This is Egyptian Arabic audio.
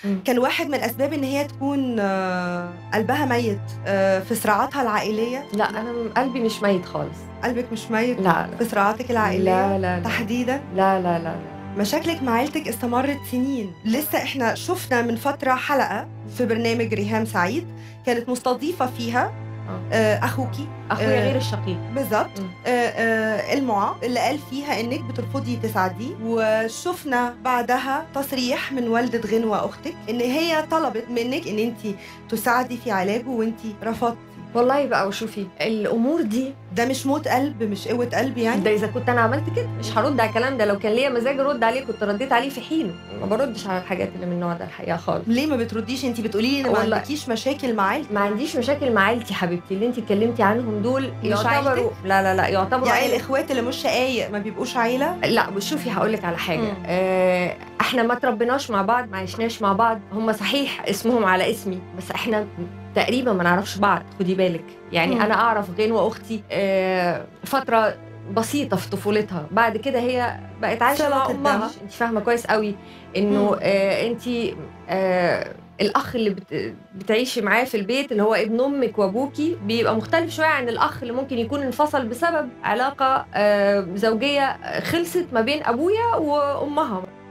مم. كان واحد من اسباب ان هي تكون آه، قلبها ميت آه، في صراعاتها العائليه لا انا م- قلبي مش ميت خالص قلبك مش ميت لا في صراعاتك لا العائليه لا لا تحديدا لا لا لا مشاكلك مع عيلتك استمرت سنين لسه احنا شفنا من فترة حلقة في برنامج ريهام سعيد كانت مستضيفة فيها آه. آه، أخوكي اخويا آه. غير الشقيق بالظبط مم. آه، آه، المعا اللي قال فيها انك بترفضي تساعديه وشفنا بعدها تصريح من والدة غنوة اختك ان هي طلبت منك ان انت تساعدي في علاجه وانت رفضتي والله بقى وشوفي الامور دي ده مش موت قلب مش قوة قلب يعني ده اذا كنت انا عملت كده مش هرد على الكلام ده لو كان ليا مزاج ارد عليه كنت رديت عليه في حينه ما بردش على الحاجات اللي من النوع ده الحقيقه خالص ليه ما بترديش انت بتقولي لي ان ما والله. عندكيش مشاكل مع عيلتك ما عنديش مشاكل مع عيلتي حبيبتي اللي انت اتكلمتي عنهم دول مش يعتبروا عيلتك؟ لا لا لا يعتبروا يعني عيلة. الاخوات اللي مش شقايق ما بيبقوش عيله لا بس شوفي هقول لك على حاجه مم. آه احنا ما تربيناش مع بعض ما عشناش مع بعض هم صحيح اسمهم على اسمي بس احنا تقريبا ما نعرفش بعض خدي بالك يعني مم. انا اعرف غنوه اختي آه فتره بسيطه في طفولتها بعد كده هي بقت عايشه مع صلة امها الدم. انت فاهمه كويس قوي انه مم. آه انت آه الاخ اللي بت... بتعيشي معاه في البيت اللي هو ابن امك وابوكي بيبقى مختلف شويه عن الاخ اللي ممكن يكون انفصل بسبب علاقه آه زوجيه خلصت ما بين ابويا وامها